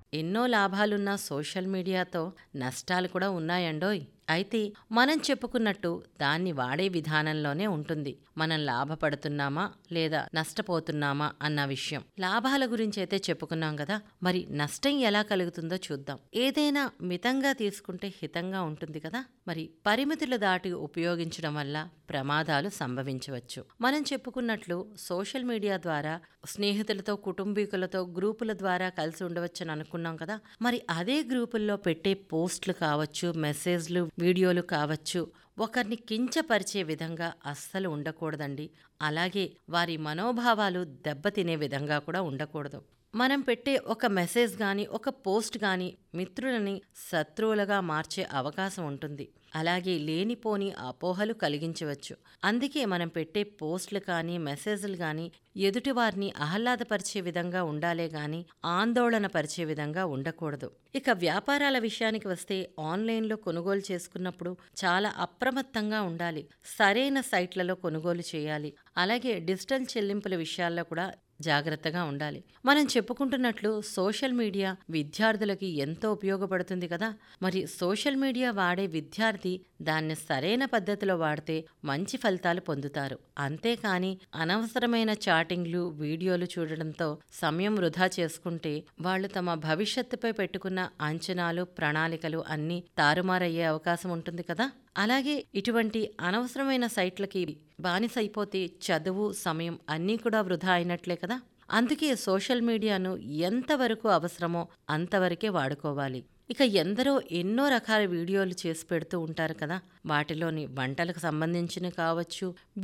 ఎన్నో లాభాలున్న సోషల్ మీడియాతో నష్టాలు కూడా ఉన్నాయండోయ్ అయితే మనం చెప్పుకున్నట్టు దాన్ని వాడే విధానంలోనే ఉంటుంది మనం లాభపడుతున్నామా లేదా నష్టపోతున్నామా అన్న విషయం లాభాల గురించి అయితే చెప్పుకున్నాం కదా మరి నష్టం ఎలా కలుగుతుందో చూద్దాం ఏదైనా మితంగా తీసుకుంటే హితంగా ఉంటుంది కదా మరి పరిమితులు దాటి ఉపయోగించడం వల్ల ప్రమాదాలు సంభవించవచ్చు మనం చెప్పుకున్నట్లు సోషల్ మీడియా ద్వారా స్నేహితులతో కుటుంబీకులతో గ్రూపుల ద్వారా కలిసి ఉండవచ్చని అనుకున్నాం కదా మరి అదే గ్రూపుల్లో పెట్టే పోస్టులు కావచ్చు మెసేజ్లు వీడియోలు కావచ్చు ఒకరిని కించపరిచే విధంగా అస్సలు ఉండకూడదండి అలాగే వారి మనోభావాలు దెబ్బతినే విధంగా కూడా ఉండకూడదు మనం పెట్టే ఒక మెసేజ్ కానీ ఒక పోస్ట్ కానీ మిత్రులని శత్రువులుగా మార్చే అవకాశం ఉంటుంది అలాగే లేనిపోని అపోహలు కలిగించవచ్చు అందుకే మనం పెట్టే పోస్టులు కానీ మెసేజ్లు కానీ ఎదుటివారిని ఆహ్లాదపరిచే విధంగా ఉండాలే గాని ఆందోళన పరిచే విధంగా ఉండకూడదు ఇక వ్యాపారాల విషయానికి వస్తే ఆన్లైన్లో కొనుగోలు చేసుకున్నప్పుడు చాలా అప్రమత్తంగా ఉండాలి సరైన సైట్లలో కొనుగోలు చేయాలి అలాగే డిజిటల్ చెల్లింపుల విషయాల్లో కూడా జాగ్రత్తగా ఉండాలి మనం చెప్పుకుంటున్నట్లు సోషల్ మీడియా విద్యార్థులకి ఎంతో ఉపయోగపడుతుంది కదా మరి సోషల్ మీడియా వాడే విద్యార్థి దాన్ని సరైన పద్ధతిలో వాడితే మంచి ఫలితాలు పొందుతారు అంతేకాని అనవసరమైన చాటింగ్లు వీడియోలు చూడడంతో సమయం వృధా చేసుకుంటే వాళ్ళు తమ భవిష్యత్తుపై పెట్టుకున్న అంచనాలు ప్రణాళికలు అన్నీ తారుమారయ్యే అవకాశం ఉంటుంది కదా అలాగే ఇటువంటి అనవసరమైన సైట్లకి బానిసైపోతే చదువు సమయం అన్నీ కూడా వృధా అయినట్లే కదా అందుకే సోషల్ మీడియాను ఎంతవరకు అవసరమో అంతవరకే వాడుకోవాలి ఇక ఎందరో ఎన్నో రకాల వీడియోలు చేసి పెడుతూ ఉంటారు కదా వాటిలోని వంటలకు సంబంధించిన కావచ్చు